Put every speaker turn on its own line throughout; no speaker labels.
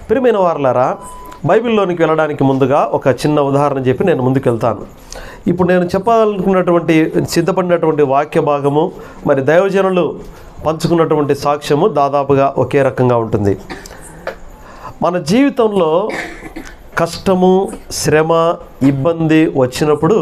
ప్రియమైన వారలారా బైబిల్లోనికి వెళ్ళడానికి ముందుగా ఒక చిన్న ఉదాహరణ చెప్పి నేను ముందుకు వెళ్తాను ఇప్పుడు నేను చెప్పాలనుకున్నటువంటి సిద్ధపడినటువంటి వాక్య భాగము మరి దైవజనులు పంచుకున్నటువంటి సాక్ష్యము దాదాపుగా ఒకే రకంగా ఉంటుంది మన జీవితంలో కష్టము శ్రమ ఇబ్బంది వచ్చినప్పుడు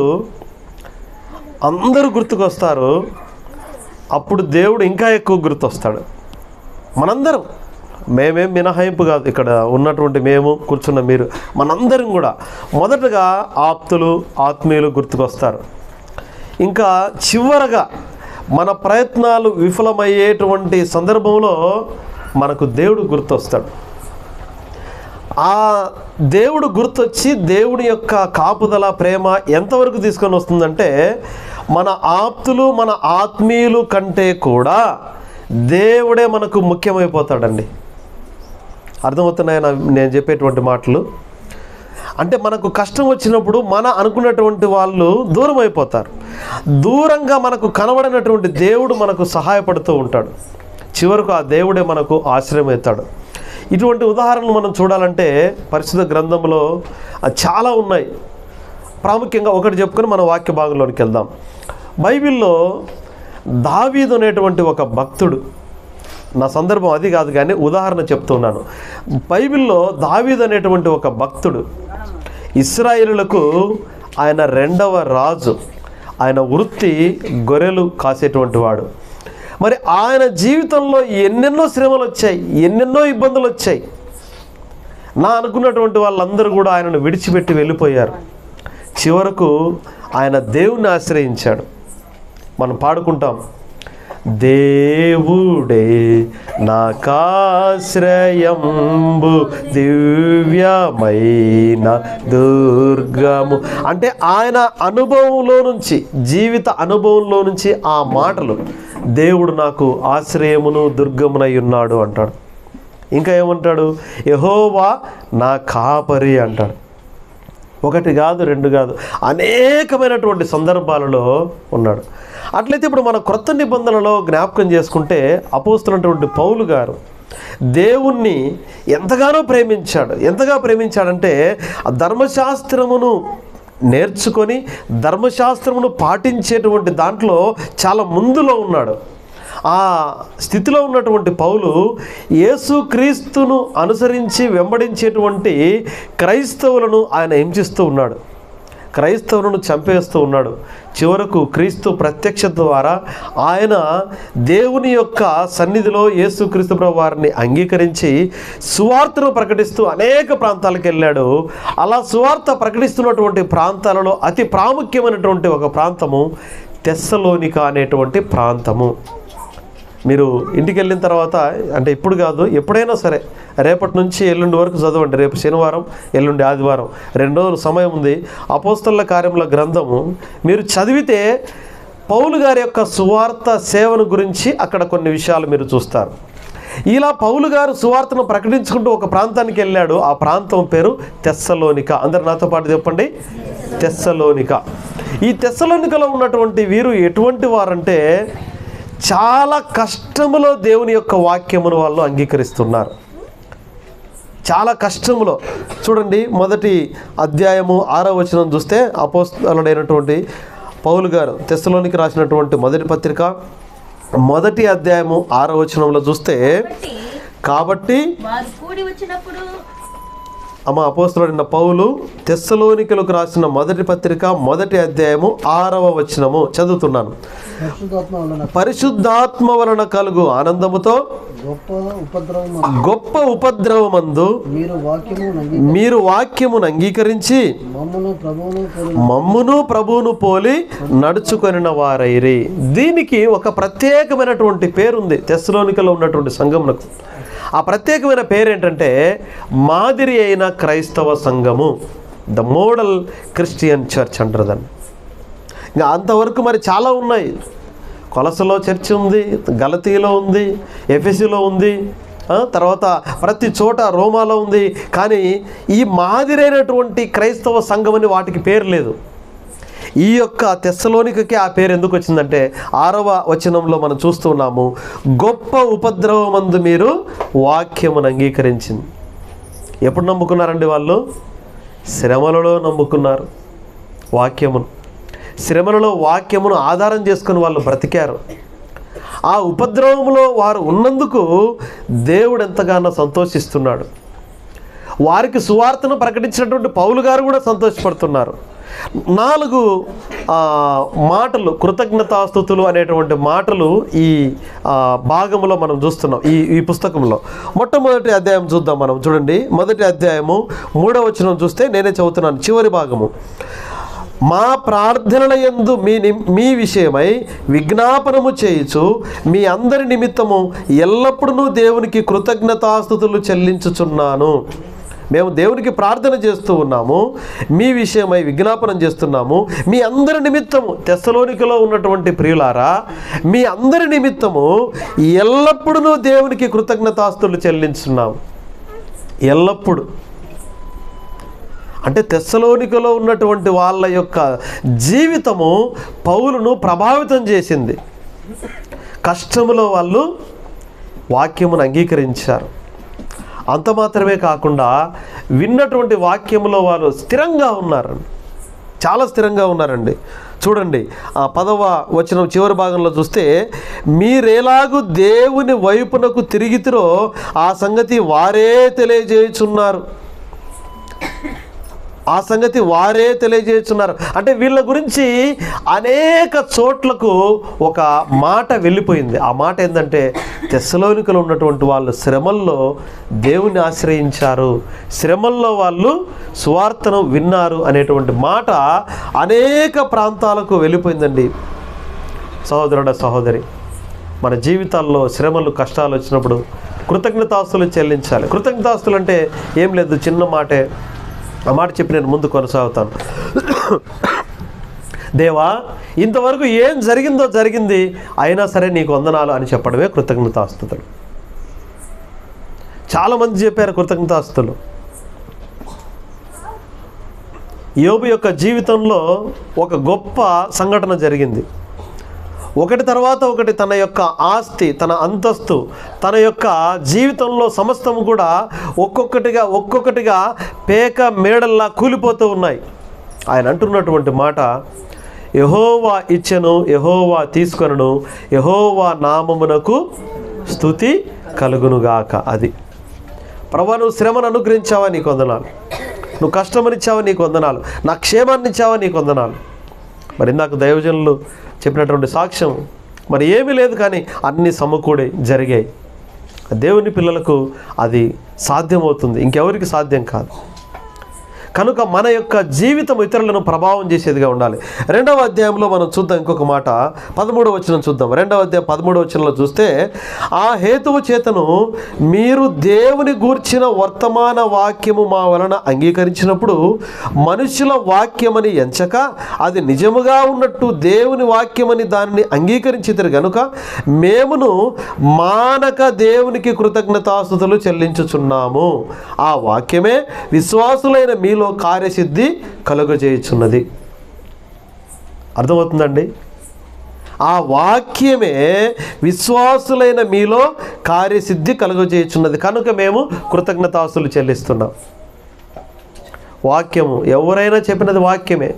అందరూ గుర్తుకొస్తారు అప్పుడు దేవుడు ఇంకా ఎక్కువ గుర్తొస్తాడు మనందరం మేమేం మినహాయింపు కాదు ఇక్కడ ఉన్నటువంటి మేము కూర్చున్న మీరు మనందరం కూడా మొదటగా ఆప్తులు ఆత్మీయులు గుర్తుకొస్తారు ఇంకా చివరగా మన ప్రయత్నాలు విఫలమయ్యేటువంటి సందర్భంలో మనకు దేవుడు గుర్తొస్తాడు ఆ దేవుడు గుర్తొచ్చి దేవుడి యొక్క కాపుదల ప్రేమ ఎంతవరకు తీసుకొని వస్తుందంటే మన ఆప్తులు మన ఆత్మీయులు కంటే కూడా దేవుడే మనకు ముఖ్యమైపోతాడండి అర్థమవుతున్నాయి నా నేను చెప్పేటువంటి మాటలు అంటే మనకు కష్టం వచ్చినప్పుడు మన అనుకున్నటువంటి వాళ్ళు దూరం అయిపోతారు దూరంగా మనకు కనబడినటువంటి దేవుడు మనకు సహాయపడుతూ ఉంటాడు చివరకు ఆ దేవుడే మనకు ఆశ్రయం అవుతాడు ఇటువంటి ఉదాహరణలు మనం చూడాలంటే పరిశుద్ధ గ్రంథంలో ఆ, చాలా ఉన్నాయి ప్రాముఖ్యంగా ఒకటి చెప్పుకొని మన వాక్య భాగంలోనికి వెళ్దాం బైబిల్లో దావీదు అనేటువంటి ఒక భక్తుడు నా సందర్భం అది కాదు కానీ ఉదాహరణ చెప్తున్నాను బైబిల్లో దావీదు అనేటువంటి ఒక భక్తుడు ఇస్రాయేలులకు ఆయన రెండవ రాజు ఆయన వృత్తి గొర్రెలు కాసేటువంటి వాడు మరి ఆయన జీవితంలో ఎన్నెన్నో శ్రమలు వచ్చాయి ఎన్నెన్నో ఇబ్బందులు వచ్చాయి నా అనుకున్నటువంటి వాళ్ళందరూ కూడా ఆయనను విడిచిపెట్టి వెళ్ళిపోయారు చివరకు ఆయన దేవుణ్ణి ఆశ్రయించాడు మనం పాడుకుంటాం దేవుడే నాకాశ్రయంబు దివ్యమైన దుర్గము అంటే ఆయన అనుభవంలో నుంచి జీవిత అనుభవంలో నుంచి ఆ మాటలు దేవుడు నాకు ఆశ్రయమును దుర్గమునై ఉన్నాడు అంటాడు ఇంకా ఏమంటాడు యహోవా నా కాపరి అంటాడు ఒకటి కాదు రెండు కాదు అనేకమైనటువంటి సందర్భాలలో ఉన్నాడు అట్లయితే ఇప్పుడు మన క్రొత్త నిబంధనలో జ్ఞాపకం చేసుకుంటే అపోస్తున్నటువంటి పౌలు గారు దేవుణ్ణి ఎంతగానో ప్రేమించాడు ఎంతగా ప్రేమించాడంటే ఆ ధర్మశాస్త్రమును నేర్చుకొని ధర్మశాస్త్రమును పాటించేటువంటి దాంట్లో చాలా ముందులో ఉన్నాడు ఆ స్థితిలో ఉన్నటువంటి పౌలు యేసుక్రీస్తును అనుసరించి వెంబడించేటువంటి క్రైస్తవులను ఆయన హింసిస్తూ ఉన్నాడు క్రైస్తవులను చంపేస్తూ ఉన్నాడు చివరకు క్రీస్తు ప్రత్యక్షత ద్వారా ఆయన దేవుని యొక్క సన్నిధిలో యేసుక్రీస్తు ప్రభు వారిని అంగీకరించి సువార్తను ప్రకటిస్తూ అనేక ప్రాంతాలకు వెళ్ళాడు అలా సువార్త ప్రకటిస్తున్నటువంటి ప్రాంతాలలో అతి ప్రాముఖ్యమైనటువంటి ఒక ప్రాంతము తెస్సలోనిక అనేటువంటి ప్రాంతము మీరు ఇంటికి వెళ్ళిన తర్వాత అంటే ఇప్పుడు కాదు ఎప్పుడైనా సరే రేపటి నుంచి ఎల్లుండి వరకు చదవండి రేపు శనివారం ఎల్లుండి ఆదివారం రెండు రోజులు సమయం ఉంది అపోస్తల కార్యముల గ్రంథము మీరు చదివితే పౌలు గారి యొక్క సువార్త సేవను గురించి అక్కడ కొన్ని విషయాలు మీరు చూస్తారు ఇలా పౌలు గారు సువార్తను ప్రకటించుకుంటూ ఒక ప్రాంతానికి వెళ్ళాడు ఆ ప్రాంతం పేరు తెస్సలోనిక అందరు నాతో పాటు చెప్పండి తెస్సలోనిక ఈ తెస్సలోనికలో ఉన్నటువంటి వీరు ఎటువంటి వారంటే చాలా కష్టములో దేవుని యొక్క వాక్యమును వాళ్ళు అంగీకరిస్తున్నారు చాలా కష్టములో చూడండి మొదటి అధ్యాయము ఆరో వచనం చూస్తే అపోస్తలుడైనటువంటి పౌలు గారు తెస్సలోనికి రాసినటువంటి మొదటి పత్రిక మొదటి అధ్యాయము ఆరో వచనంలో చూస్తే కాబట్టి
వారు కూడి వచ్చినప్పుడు
అమ్మ అపోస్తులుడైన పౌలు తెస్సలోనికలకు రాసిన మొదటి పత్రిక మొదటి అధ్యాయము ఆరవ వచనము చదువుతున్నాను
పరిశుద్ధాత్మ వలన
పరిశుద్ధాత్మ వలన కలుగు ఆనందముతో
గొప్ప ఉపద్రవం
గొప్ప ఉపద్రవమందు
మీరు వాక్యము నంగి
మీరు వాక్యమును అంగీకరించి
మమ్మను ప్రభువును పోలి
మమ్మును ప్రభువును పోలి నడుచుకొనిన వారైరి దీనికి ఒక ప్రత్యేకమైనటువంటి పేరుంది తెస్సలోనికలో ఉన్నటువంటి సంఘమునకు ఆ ప్రత్యేకమైన పేరు ఏంటంటే మాదిరి అయిన క్రైస్తవ సంఘము ద మోడల్ క్రిస్టియన్ చర్చ్ అంటారు దాన్ని ఇంకా అంతవరకు మరి చాలా ఉన్నాయి కొలసలో చర్చ్ ఉంది గలతీలో ఉంది ఎఫెసిలో ఉంది ఆ, తర్వాత ప్రతి చోట రోమాలో ఉంది కానీ ఈ మాదిరైనటువంటి క్రైస్తవ సంఘం అని వాటికి పేరు లేదు ఈ యొక్క తెస్సలోనికకి ఆ పేరు ఎందుకు వచ్చిందంటే ఆరవ వచనంలో మనం చూస్తున్నాము గొప్ప ఉపద్రవమందు మీరు వాక్యమును అంగీకరించింది ఎప్పుడు నమ్ముకున్నారండి వాళ్ళు శ్రమలలో నమ్ముకున్నారు వాక్యమును శ్రమలలో వాక్యమును ఆధారం చేసుకుని వాళ్ళు బ్రతికారు ఆ ఉపద్రవములో వారు ఉన్నందుకు దేవుడు ఎంతగానో సంతోషిస్తున్నాడు వారికి సువార్తను ప్రకటించినటువంటి పౌలు గారు కూడా సంతోషపడుతున్నారు నాలుగు ఆ, మాటలు కృతజ్ఞతాస్థుతులు అనేటువంటి మాటలు ఈ ఆ, భాగంలో మనం చూస్తున్నాం ఈ ఈ పుస్తకంలో మొట్టమొదటి అధ్యాయం చూద్దాం మనం చూడండి మొదటి అధ్యాయము మూడవ వచనం చూస్తే నేనే చదువుతున్నాను చివరి భాగము మా ప్రార్థనల యందు మీ ని- మీ విషయమై విజ్ఞాపనము చేయుచు మీ అందరి నిమిత్తము ఎల్లప్పుడూ దేవునికి కృతజ్ఞతాస్థుతులు చెల్లించుచున్నాను మేము దేవునికి ప్రార్థన చేస్తూ ఉన్నాము మీ విషయమై విజ్ఞాపనం చేస్తున్నాము మీ అందరి నిమిత్తము తెస్సలోనికలో ఉన్నటువంటి ప్రియులారా మీ అందరి నిమిత్తము ఎల్లప్పుడూ దేవునికి కృతజ్ఞతాస్తులు చెల్లించున్నాము ఎల్లప్పుడూ అంటే తెస్సలోనికలో ఉన్నటువంటి వాళ్ళ యొక్క జీవితము పౌలును ప్రభావితం చేసింది కష్టములో వాళ్ళు వాక్యమును అంగీకరించారు అంత మాత్రమే కాకుండా విన్నటువంటి వాక్యములో వాళ్ళు స్థిరంగా ఉన్నారు చాలా స్థిరంగా ఉన్నారండి చూడండి ఆ పదవ వచనం చివరి భాగంలో చూస్తే మీరేలాగు దేవుని వైపునకు తిరిగితిరో ఆ సంగతి వారే తెలియజేయుచున్నారు ఆ సంగతి వారే తెలియజేస్తున్నారు అంటే వీళ్ళ గురించి అనేక చోట్లకు ఒక మాట వెళ్ళిపోయింది ఆ మాట ఏంటంటే తెస్సలోనికలు ఉన్నటువంటి వాళ్ళు శ్రమల్లో దేవుని ఆశ్రయించారు శ్రమల్లో వాళ్ళు సువార్తను విన్నారు అనేటువంటి మాట అనేక ప్రాంతాలకు వెళ్ళిపోయిందండి సహోదరుడ సహోదరి మన జీవితాల్లో శ్రమలు కష్టాలు వచ్చినప్పుడు కృతజ్ఞతాస్తులు చెల్లించాలి కృతజ్ఞతాస్తులు అంటే ఏం లేదు చిన్న మాటే ఆ మాట చెప్పి నేను ముందు కొనసాగుతాను దేవా ఇంతవరకు ఏం జరిగిందో జరిగింది అయినా సరే నీకు వందనాలు అని చెప్పడమే కృతజ్ఞతాస్తుతులు చాలామంది చెప్పారు కృతజ్ఞతాస్తులు యోబు యొక్క జీవితంలో ఒక గొప్ప సంఘటన జరిగింది ఒకటి తర్వాత ఒకటి తన యొక్క ఆస్తి తన అంతస్తు తన యొక్క జీవితంలో సమస్తము కూడా ఒక్కొక్కటిగా ఒక్కొక్కటిగా పేక మేడల్లా కూలిపోతూ ఉన్నాయి ఆయన అంటున్నటువంటి మాట యహోవా ఇచ్చెను యహోవా తీసుకొనను యహోవా నామమునకు స్థుతి కలుగునుగాక అది ప్రభా నువ్వు శ్రమను అనుగ్రహించావా నీకు వందనాలు నువ్వు కష్టమనిచ్చావా నీకు వందనాలు నా క్షేమాన్ని ఇచ్చావా నీకు వందనాలు మరి ఇందాక దైవజనులు చెప్పినటువంటి సాక్ష్యం మరి ఏమీ లేదు కానీ అన్ని సమకూడి జరిగాయి దేవుని పిల్లలకు అది సాధ్యమవుతుంది ఇంకెవరికి సాధ్యం కాదు కనుక మన యొక్క జీవితం ఇతరులను ప్రభావం చేసేదిగా ఉండాలి రెండవ అధ్యాయంలో మనం చూద్దాం ఇంకొక మాట పదమూడవ వచనం చూద్దాం రెండవ అధ్యాయం పదమూడవ వచనంలో చూస్తే ఆ హేతువు చేతను మీరు దేవుని గూర్చిన వర్తమాన వాక్యము మా వలన అంగీకరించినప్పుడు మనుషుల వాక్యమని ఎంచక అది నిజముగా ఉన్నట్టు దేవుని వాక్యమని దానిని అంగీకరించిద్దరు గనుక మేమును మానక దేవునికి కృతజ్ఞతాస్తుతులు చెల్లించుచున్నాము ఆ వాక్యమే విశ్వాసులైన మీలో కార్యసిద్ధి కలుగజేయుచున్నది అర్థమవుతుందండి ఆ వాక్యమే విశ్వాసులైన మీలో కార్యసిద్ధి కలుగజేయుచున్నది కనుక మేము కృతజ్ఞతాస్తులు చెల్లిస్తున్నాం వాక్యము ఎవరైనా చెప్పినది వాక్యమే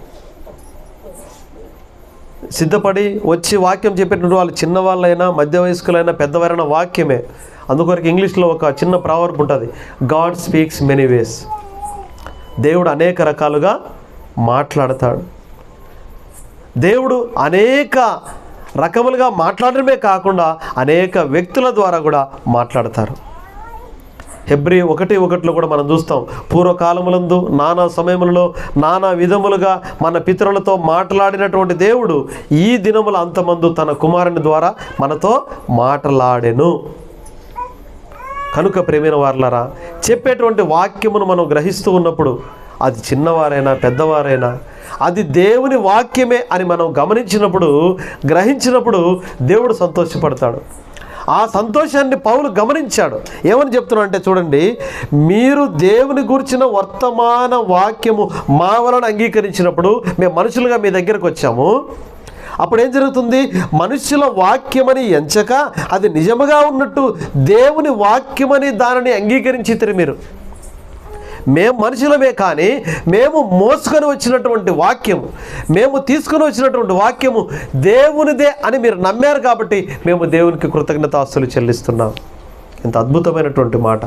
సిద్ధపడి వచ్చి వాక్యం చెప్పేటువంటి వాళ్ళు చిన్నవాళ్ళైనా మధ్య వయస్కులైనా పెద్దవారైనా వాక్యమే అందుకొరకు ఇంగ్లీష్లో ఒక చిన్న ప్రావర్బ్ ఉంటుంది గాడ్ స్పీక్స్ మెనీ వేస్ దేవుడు అనేక రకాలుగా మాట్లాడతాడు దేవుడు అనేక రకములుగా మాట్లాడడమే కాకుండా అనేక వ్యక్తుల ద్వారా కూడా మాట్లాడతారు హెబ్రి ఒకటి ఒకటిలో కూడా మనం చూస్తాం పూర్వకాలములందు నానా సమయములలో నానా విధములుగా మన పితరులతో మాట్లాడినటువంటి దేవుడు ఈ దినముల అంతమందు తన కుమారుని ద్వారా మనతో మాట్లాడెను కనుక ప్రేమైన వారలారా చెప్పేటువంటి వాక్యమును మనం గ్రహిస్తూ ఉన్నప్పుడు అది చిన్నవారైనా పెద్దవారైనా అది దేవుని వాక్యమే అని మనం గమనించినప్పుడు గ్రహించినప్పుడు దేవుడు సంతోషపడతాడు ఆ సంతోషాన్ని పౌలు గమనించాడు ఏమని చెప్తున్నా అంటే చూడండి మీరు దేవుని గురించిన వర్తమాన వాక్యము మా వలన అంగీకరించినప్పుడు మేము మనుషులుగా మీ దగ్గరకు వచ్చాము అప్పుడు ఏం జరుగుతుంది మనుష్యుల వాక్యమని ఎంచక అది నిజముగా ఉన్నట్టు దేవుని వాక్యమని దానిని అంగీకరించి మీరు మేము మనుషులమే కానీ మేము మోసుకొని వచ్చినటువంటి వాక్యము మేము తీసుకొని వచ్చినటువంటి వాక్యము దేవునిదే అని మీరు నమ్మారు కాబట్టి మేము దేవునికి కృతజ్ఞతాస్తులు చెల్లిస్తున్నాం ఇంత అద్భుతమైనటువంటి మాట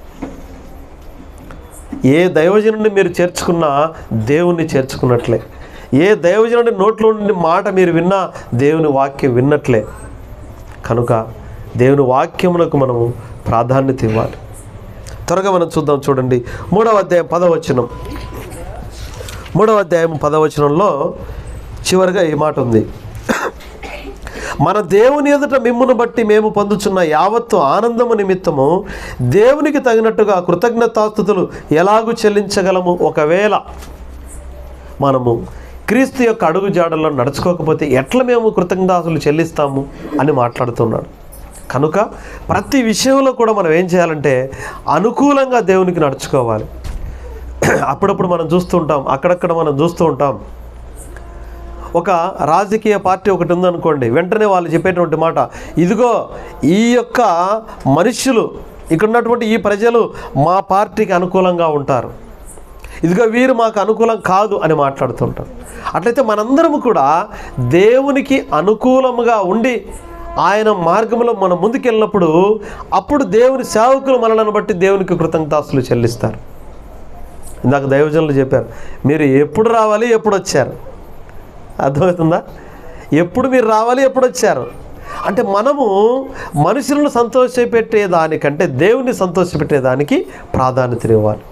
ఏ దైవజనుడిని మీరు చేర్చుకున్నా దేవుణ్ణి చేర్చుకున్నట్లే ఏ దైవజనుడి నోట్లో నుండి మాట మీరు విన్నా దేవుని వాక్యం విన్నట్లే కనుక దేవుని వాక్యములకు మనము ప్రాధాన్యత ఇవ్వాలి త్వరగా మనం చూద్దాం చూడండి మూడవ అధ్యాయం పదవచనం మూడవ అధ్యాయం పదవచనంలో చివరిగా ఈ మాట ఉంది మన దేవుని ఎదుట మిమ్మును బట్టి మేము పొందుచున్న యావత్తు ఆనందము నిమిత్తము దేవునికి తగినట్టుగా కృతజ్ఞతాస్థుతులు ఎలాగూ చెల్లించగలము ఒకవేళ మనము క్రీస్తు యొక్క అడుగు జాడల్లో నడుచుకోకపోతే ఎట్లా మేము కృతజ్ఞతాస్తులు చెల్లిస్తాము అని మాట్లాడుతున్నాడు కనుక ప్రతి విషయంలో కూడా మనం ఏం చేయాలంటే అనుకూలంగా దేవునికి నడుచుకోవాలి అప్పుడప్పుడు మనం చూస్తూ ఉంటాం అక్కడక్కడ మనం చూస్తూ ఉంటాం ఒక రాజకీయ పార్టీ ఒకటి ఉందనుకోండి వెంటనే వాళ్ళు చెప్పేటువంటి మాట ఇదిగో ఈ యొక్క మనుష్యులు ఇక్కడ ఉన్నటువంటి ఈ ప్రజలు మా పార్టీకి అనుకూలంగా ఉంటారు ఇదిగో వీరు మాకు అనుకూలం కాదు అని మాట్లాడుతుంటారు అట్లయితే మనందరం కూడా దేవునికి అనుకూలముగా ఉండి ఆయన మార్గంలో మనం ముందుకెళ్ళినప్పుడు అప్పుడు దేవుని సేవకులు మనలను బట్టి దేవునికి కృతజ్ఞతాస్తులు చెల్లిస్తారు ఇందాక దైవజనులు చెప్పారు మీరు ఎప్పుడు రావాలి ఎప్పుడు వచ్చారు అర్థమవుతుందా ఎప్పుడు మీరు రావాలి ఎప్పుడు వచ్చారు అంటే మనము మనుషులను సంతోషపెట్టే దానికంటే దేవుని సంతోషపెట్టేదానికి ప్రాధాన్యత ఇవ్వాలి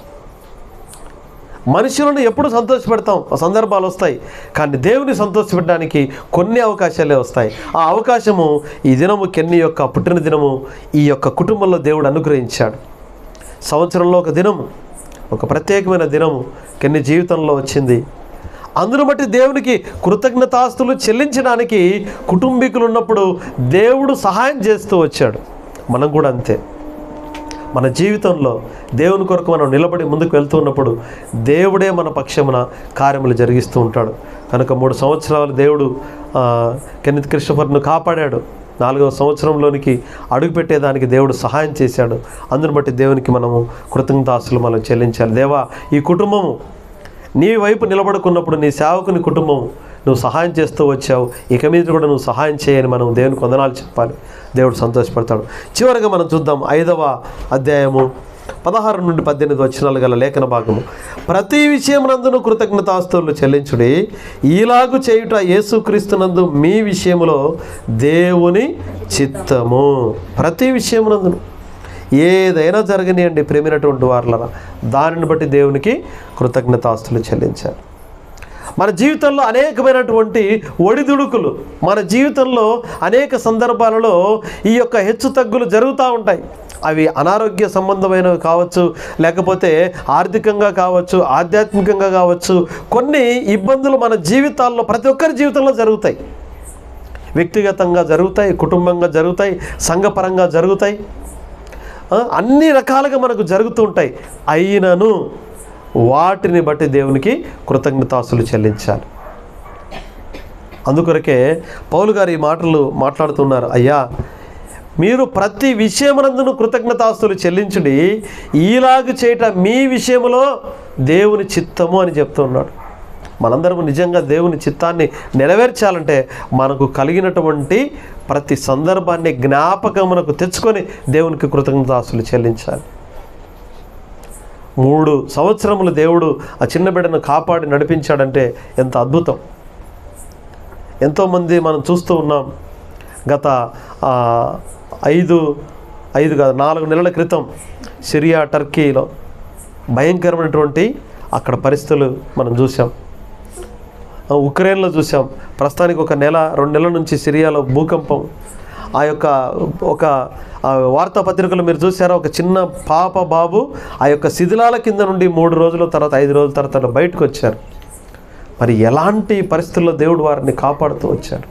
మనుషులను ఎప్పుడు సంతోషపెడతాం సందర్భాలు వస్తాయి కానీ దేవుని సంతోషపెట్టడానికి కొన్ని అవకాశాలే వస్తాయి ఆ అవకాశము ఈ దినము కెన్ని యొక్క పుట్టిన దినము ఈ యొక్క కుటుంబంలో దేవుడు అనుగ్రహించాడు సంవత్సరంలో ఒక దినము ఒక ప్రత్యేకమైన దినము కెన్ని జీవితంలో వచ్చింది అందును బట్టి దేవునికి కృతజ్ఞతాస్తులు చెల్లించడానికి కుటుంబీకులు ఉన్నప్పుడు దేవుడు సహాయం చేస్తూ వచ్చాడు మనం కూడా అంతే మన జీవితంలో దేవుని కొరకు మనం నిలబడి ముందుకు వెళ్తూ ఉన్నప్పుడు దేవుడే మన పక్షమున కార్యములు జరిగిస్తూ ఉంటాడు కనుక మూడు సంవత్సరాలు దేవుడు ఆ, కెన్నిత్ క్రిస్టఫర్ను కాపాడాడు నాలుగవ సంవత్సరంలోనికి అడుగుపెట్టేదానికి దేవుడు సహాయం చేశాడు అందుని బట్టి దేవునికి మనము కృతజ్ఞతాస్తులు మనం చెల్లించాలి దేవా ఈ కుటుంబము నీ వైపు నిలబడుకున్నప్పుడు నీ సేవకుని కుటుంబం నువ్వు సహాయం చేస్తూ వచ్చావు ఇక మీద కూడా నువ్వు సహాయం చేయని మనం దేవునికి వందనాలు చెప్పాలి దేవుడు సంతోషపడతాడు చివరిగా మనం చూద్దాం ఐదవ అధ్యాయము పదహారు నుండి పద్దెనిమిది వచనాలు గల లేఖన భాగము ప్రతి విషయమునందును కృతజ్ఞతాస్తులు చెల్లించుడి ఈలాగు చేయుట యేసుక్రీస్తునందు మీ విషయములో దేవుని చిత్తము ప్రతి విషయమునందును ఏదైనా జరగనియండి ప్రేమినటువంటి వారులరా దానిని బట్టి దేవునికి కృతజ్ఞతాస్తులు చెల్లించాలి మన జీవితంలో అనేకమైనటువంటి ఒడిదుడుకులు మన జీవితంలో అనేక సందర్భాలలో ఈ యొక్క హెచ్చు తగ్గులు జరుగుతూ ఉంటాయి అవి అనారోగ్య సంబంధమైనవి కావచ్చు లేకపోతే ఆర్థికంగా కావచ్చు ఆధ్యాత్మికంగా కావచ్చు కొన్ని ఇబ్బందులు మన జీవితాల్లో ప్రతి ఒక్కరి జీవితంలో జరుగుతాయి వ్యక్తిగతంగా జరుగుతాయి కుటుంబంగా జరుగుతాయి సంఘపరంగా జరుగుతాయి ఆ, అన్ని రకాలుగా మనకు జరుగుతూ ఉంటాయి అయినను వాటిని బట్టి దేవునికి కృతజ్ఞతాసులు చెల్లించాలి అందుకొరకే పౌలు గారు ఈ మాటలు మాట్లాడుతున్నారు అయ్యా మీరు ప్రతి విషయమునందును కృతజ్ఞతాస్తులు చెల్లించుడి ఈలాగు చేయట మీ విషయములో దేవుని చిత్తము అని చెప్తున్నాడు మనందరము నిజంగా దేవుని చిత్తాన్ని నెరవేర్చాలంటే మనకు కలిగినటువంటి ప్రతి సందర్భాన్ని జ్ఞాపకమునకు తెచ్చుకొని దేవునికి కృతజ్ఞతాస్తులు చెల్లించాలి మూడు సంవత్సరములు దేవుడు ఆ చిన్న బిడ్డను కాపాడి నడిపించాడంటే ఎంత అద్భుతం ఎంతోమంది మనం చూస్తూ ఉన్నాం గత ఆ, ఐదు ఐదు కాదు నాలుగు నెలల క్రితం సిరియా టర్కీలో భయంకరమైనటువంటి అక్కడ పరిస్థితులు మనం చూసాం ఆ, ఉక్రెయిన్లో చూసాం ప్రస్తుతానికి ఒక నెల రెండు నెలల నుంచి సిరియాలో భూకంపం ఆ యొక్క ఒక ఆ వార్తాపత్రికలు మీరు చూసారా ఒక చిన్న పాప బాబు ఆ యొక్క శిథిలాల కింద నుండి మూడు రోజుల తర్వాత ఐదు రోజుల తర్వాత బయటకు వచ్చారు మరి ఎలాంటి పరిస్థితుల్లో దేవుడు వారిని కాపాడుతూ వచ్చాడు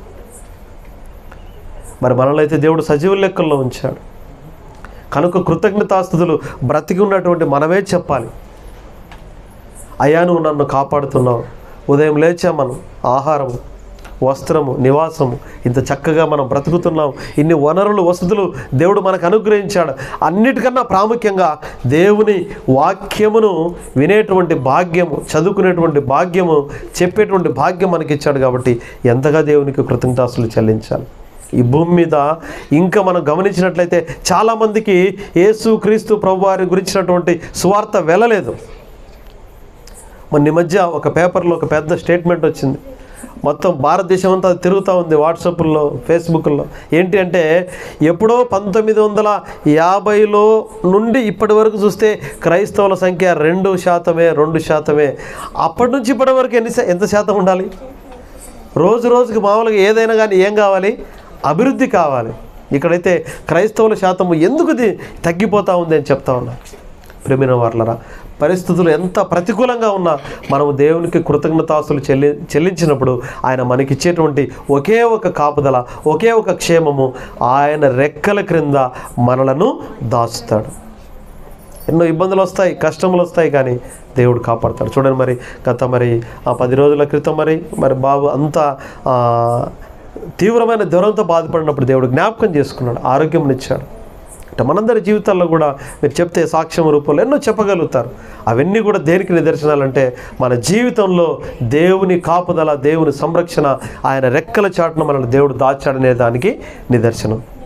మరి మనల్ని అయితే దేవుడు సజీవుల లెక్కల్లో ఉంచాడు కనుక కృతజ్ఞతాస్తుతులు బ్రతికి ఉన్నటువంటి మనమే చెప్పాలి అయ్యా నువ్వు నన్ను కాపాడుతున్నావు ఉదయం లేచాం మనం ఆహారం వస్త్రము నివాసము ఇంత చక్కగా మనం బ్రతుకుతున్నాం ఇన్ని వనరులు వసతులు దేవుడు మనకు అనుగ్రహించాడు అన్నిటికన్నా ప్రాముఖ్యంగా దేవుని వాక్యమును వినేటువంటి భాగ్యము చదువుకునేటువంటి భాగ్యము చెప్పేటువంటి భాగ్యం మనకి ఇచ్చాడు కాబట్టి ఎంతగా దేవునికి కృతజ్ఞతాస్తులు చెల్లించాలి ఈ భూమి మీద ఇంకా మనం గమనించినట్లయితే చాలామందికి యేసు క్రీస్తు ప్రభు వారి గురించినటువంటి సువార్త వెళ్ళలేదు మొన్న ఈ మధ్య ఒక పేపర్లో ఒక పెద్ద స్టేట్మెంట్ వచ్చింది మొత్తం భారతదేశం అంతా అది తిరుగుతూ ఉంది వాట్సాప్లో ఫేస్బుక్లో ఏంటి అంటే ఎప్పుడో పంతొమ్మిది వందల యాభైలో నుండి ఇప్పటి వరకు చూస్తే క్రైస్తవుల సంఖ్య రెండు శాతమే రెండు శాతమే అప్పటి నుంచి ఇప్పటి వరకు ఎన్ని శా- ఎంత శాతం ఉండాలి రోజు రోజుకి మామూలుగా ఏదైనా కానీ ఏం కావాలి అభివృద్ధి కావాలి ఇక్కడైతే క్రైస్తవుల శాతము ఎందుకు ఇది తగ్గిపోతూ ఉంది అని చెప్తా ఉన్నా ప్రేమిన వార్లరా పరిస్థితులు ఎంత ప్రతికూలంగా ఉన్నా మనము దేవునికి కృతజ్ఞతాస్తులు చెల్లి చెల్లించినప్పుడు ఆయన మనకిచ్చేటువంటి ఒకే ఒక కాపుదల ఒకే ఒక క్షేమము ఆయన రెక్కల క్రింద మనలను దాచుతాడు ఎన్నో ఇబ్బందులు వస్తాయి కష్టములు వస్తాయి కానీ దేవుడు కాపాడతాడు చూడండి మరి గత మరి ఆ పది రోజుల క్రితం మరి మరి బాబు అంత ఆ, తీవ్రమైన జ్వరంతో బాధపడినప్పుడు దేవుడు జ్ఞాపకం చేసుకున్నాడు ఆరోగ్యం ఇచ్చాడు అంటే మనందరి జీవితాల్లో కూడా మీరు చెప్తే సాక్ష్యం రూపంలో ఎన్నో చెప్పగలుగుతారు అవన్నీ కూడా దేనికి నిదర్శనాలంటే మన జీవితంలో దేవుని కాపుదల దేవుని సంరక్షణ ఆయన రెక్కల చాటున మనల్ని దేవుడు దాచాడనే దానికి నిదర్శనం